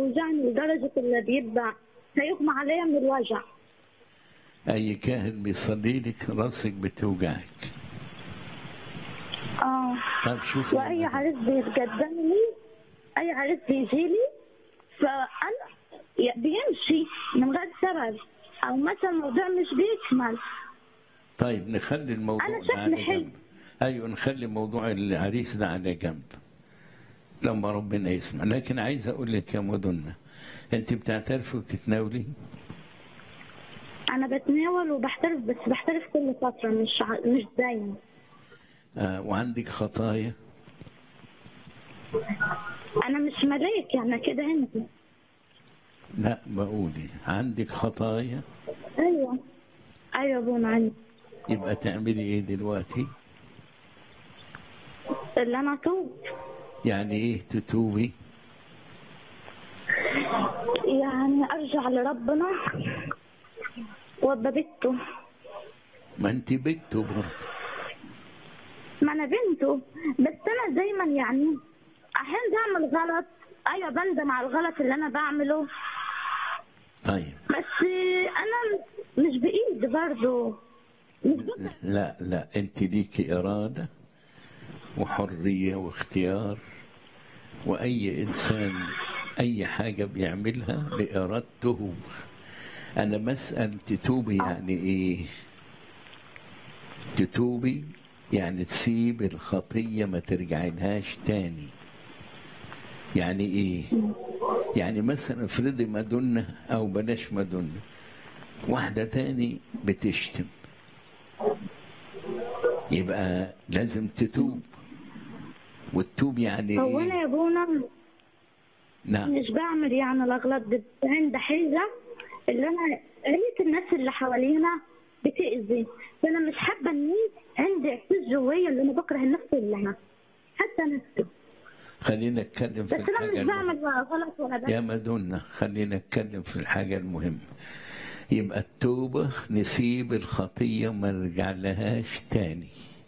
بتوجعني لدرجة اللي بيبقى هيغمى عليا من الوجع اي كاهن بيصلي لك راسك بتوجعك اه طب شوفي واي عريس بيتقدم لي اي عريس بيجي لي فانا ي- بيمشي من غير سبب او مثلا الموضوع مش بيكمل طيب نخلي الموضوع أنا ده شكلي على حلو. جنب ايوه نخلي موضوع العريس ده على جنب لما ربنا يسمع لكن عايز اقول لك يا مدنة انت بتعترفي وبتتناولي انا بتناول وبحترف بس بحترف كل فتره مش ع- مش دايما آه وعندك خطايا انا مش ملاك يعني كده انت لا بقولي عندك خطايا ايوه ايوه بون عندي يبقى تعملي ايه دلوقتي اللي انا توب يعني ايه تتوبي يعني ارجع لربنا وابقى بنته ما انت بنته برضه ما انا بنته بس انا دايما يعني احيانا بعمل غلط ايوه بندم على الغلط اللي انا بعمله طيب بس انا مش بايدي برضه مش بقدر. لا لا انت ليكي اراده وحريه واختيار واي انسان اي حاجه بيعملها بارادته انا بسال تتوبي يعني ايه تتوبي يعني تسيب الخطيه ما ترجعلهاش تاني يعني ايه يعني مثلا افرضي مدنة او بلاش مدنة واحدة تاني بتشتم يبقى لازم تتوب والتوب يعني هو انا ايه يا بونا نعم مش بعمل يعني الاغلاط دي بس عندي حاجه اللي انا قريت الناس اللي حوالينا بتأذي فانا مش حابه اني عندي احساس جوايا اللي انا بكره الناس كلها حتى نفسي خلينا نتكلم في بس انا الحاجة مش المهمة بعمل بقى غلط ولا يا بس مدنة خلينا نتكلم في الحاجة المهمة يبقى التوبة نسيب الخطية وما نرجع لهاش تاني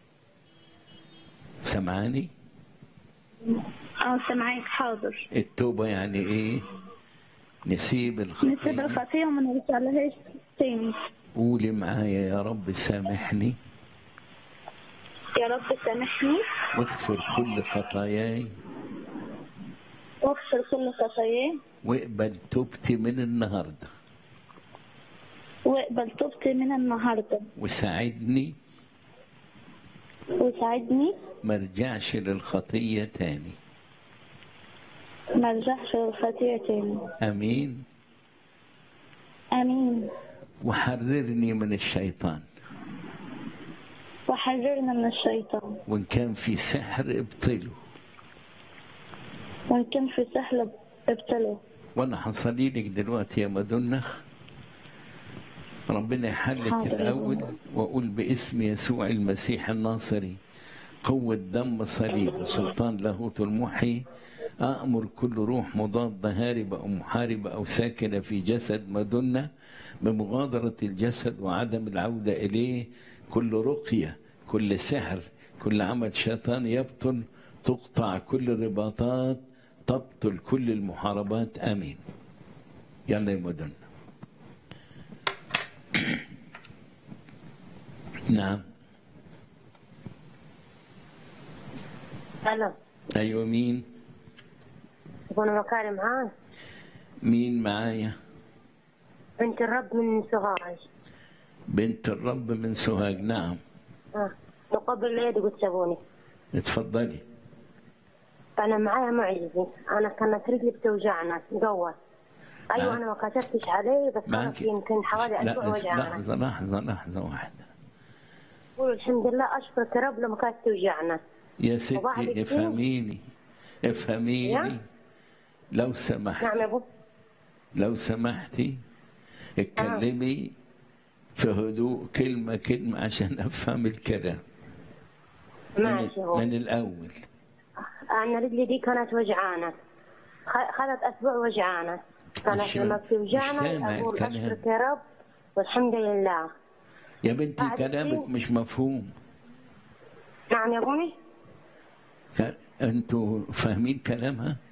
سمعاني اه سامعاك حاضر التوبة يعني ايه نسيب نسيب الخطية الخطيه وما نرجعلهاش تاني قولي معايا يا رب سامحني يا رب سامحني واغفر كل خطاياي واغفر كل خطاياي واقبل توبتي من النهاردة واقبل توبتي من النهارده وساعدني وساعدني ما ارجعش للخطية تاني ما ارجعش للخطيه تاني امين امين وحررني من الشيطان وحررنا من الشيطان وان كان في سحر ابطله وان كان في سهل ابتلوا وانا هصلي لك دلوقتي يا مدنة ربنا يحلك حاضر يا الاول بابا. واقول باسم يسوع المسيح الناصري قوة دم صليب وسلطان لاهوت المحي أأمر كل روح مضادة هاربة أو محاربة أو ساكنة في جسد مدنة بمغادرة الجسد وعدم العودة إليه كل رقية كل سحر كل عمل شيطان يبطل تقطع كل الرباطات تبطل كل المحاربات آمين يلا يا مدن نعم الو أيوة مين تكون مكاري معاي مين معايا بنت الرب من سوهاج بنت الرب من سوهاج نعم آه. مقابل اليد قلت سابوني اتفضلي انا معايا معجزه انا كانت رجلي بتوجعنا قوة ايوه معاك. انا ما كشفتش عليه بس معك خلاص يمكن حوالي لا اسبوع وجعنا لحظة لحظة لحظة واحدة قول الحمد لله اشكرك يا رب لما كانت توجعنا يا وبعد ستي كده- افهميني افهميني نعم. لو سمحت نعم يا ابو لو سمحتي اتكلمي في هدوء كلمة كلمة عشان أفهم الكلام من, ماشي يا ابو من الأول انا رجلي دي كانت وجعانه خ- خذت اسبوع وجعانه كانت مش- لما مش بتوجعنا سامع اقول الكلام. اشكرك يا رب والحمد لله يا بنتي بعد كلامك كده- مش مفهوم نعم يا ابوي ك- انتوا فاهمين كلامها